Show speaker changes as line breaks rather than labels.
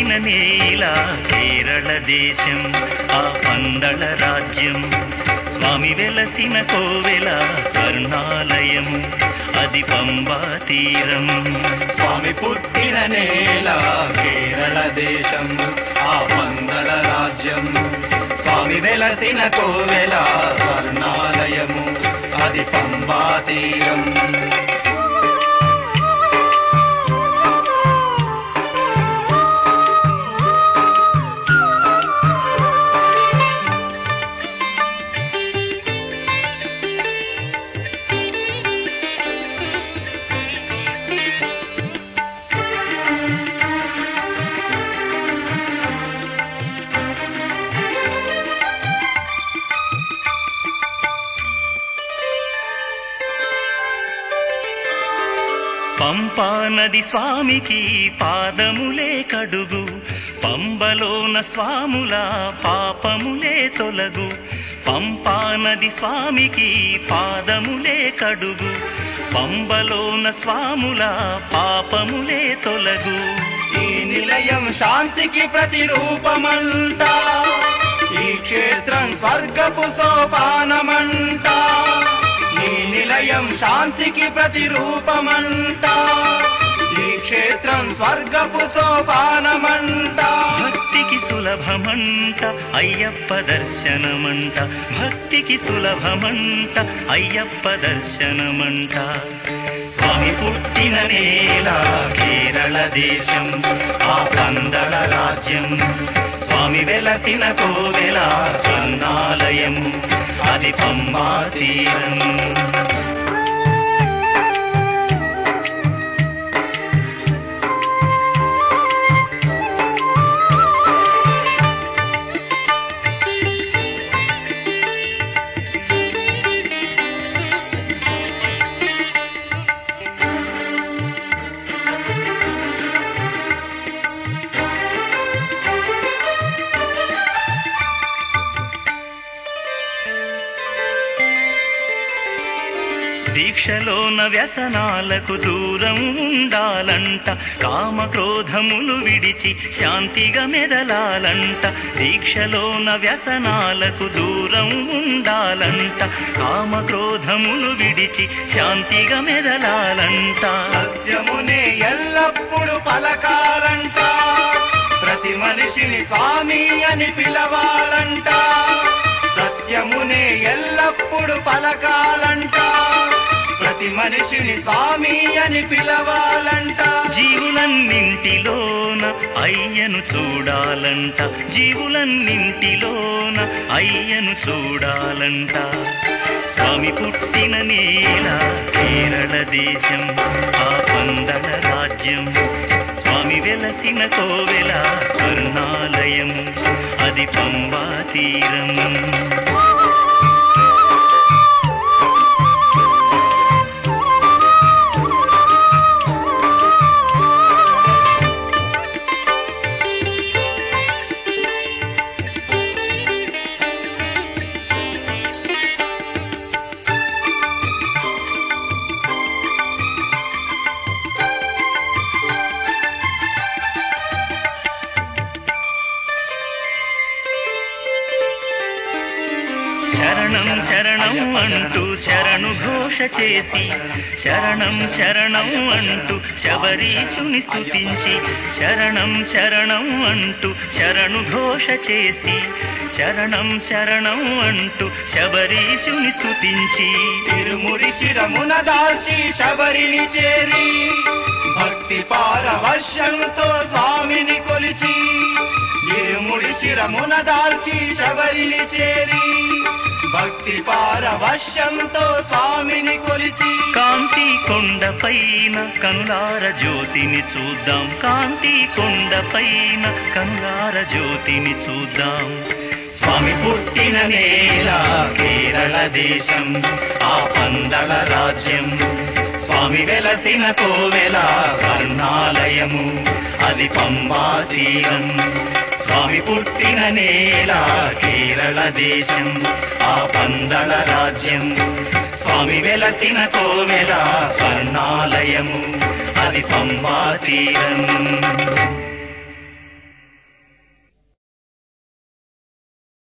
పుట్టిన నేల కేరళ దేశం ఆ పందళ రాజ్యం స్వామి వెలసిన కోవెల స్వర్ణాలయము అది పంబా తీరం
స్వామి పుట్టిన నేల కేరళ దేశం ఆ పందల రాజ్యం స్వామి వెలసిన కోవెల స్వర్ణాలయము అది పంబా తీరం
పంపా నది స్వామికి పాదములే కడుగు పంబలోన స్వాముల పాపములే తొలగు పంపా నది స్వామికి పాదములే కడుగు పంబలోన స్వాముల పాపములే తొలగు
ఈ నిలయం శాంతికి ప్రతిరూపమంట ఈ క్షేత్రం స్వర్గపు సోపానమంట ఈ నిలయం శాంతికి ప్రతిరూపమంట ఈ క్షేత్రం స్వర్గపు సోపానమంట
భక్తికి సులభమంట అయ్యప్ప దర్శనమంట భక్తికి సులభమంట అయ్యప్ప దర్శనమంట స్వామి పుట్టిన నేల కేరళ దేశం ఆ పందళ రాజ్యం స్వామి వెలసిన కోవెల స్వర్ణాలయం అది పంబా తీరం దీక్షలోన వ్యసనాలకు దూరం ఉండాలంట కామక్రోధములు విడిచి శాంతిగా మెదలాలంట దీక్షలోన వ్యసనాలకు దూరం ఉండాలంట కామక్రోధములు విడిచి శాంతిగా మెదలాలంట
సత్యమునే ఎల్లప్పుడు పలకాలంట ప్రతి మనిషిని స్వామి అని పిలవాలంట సత్యమునే ఎల్లప్పుడు పలకాలంట ప్రతి మనిషిని స్వామి అని పిలవాలంట
జీవులన్నింటిలోన అయ్యను చూడాలంట జీవులన్నింటిలోన అయ్యను చూడాలంట స్వామి పుట్టిన నేల కేరళ దేశం ఆ పందళ రాజ్యం స్వామి వెలసిన కోవెల స్వర్ణాలయం అది పంబా తీరం శరణం శరణం అంటూ శరణు ఘోష చేసి శరణం శరణం అంటూ శబరీషుని స్తుతించి శరణం శరణం అంటూ శరణు ఘోష చేసి శరణం శరణం అంటూ శబరీషుని స్తుతించి
తిరుముడి శిరమున దాల్చి శబరిని చేరి భక్తి పారవశ్యంతో స్వామిని కొలిచి ఇరుముడి శిరమున దాల్చి శబరిని చేరి భక్తి పారవశ్యంతో స్వామిని కొలిచి
కాంతి కొండ పైన కనులార జ్యోతిని చూద్దాం కాంతి కొండ పైన కనులార జ్యోతిని చూద్దాం స్వామి పుట్టిన నేల కేరళ దేశం ఆ పందళ రాజ్యం స్వామి వెలసిన కోవెల స్వర్ణాలయము అది పంబా తీరం స్వామి పుట్టిన నేల కేరళ దేశం ఆ పందళ రాజ్యం స్వామి వెలసిన కోవెల స్వర్ణాలయము అది పంబా తీరం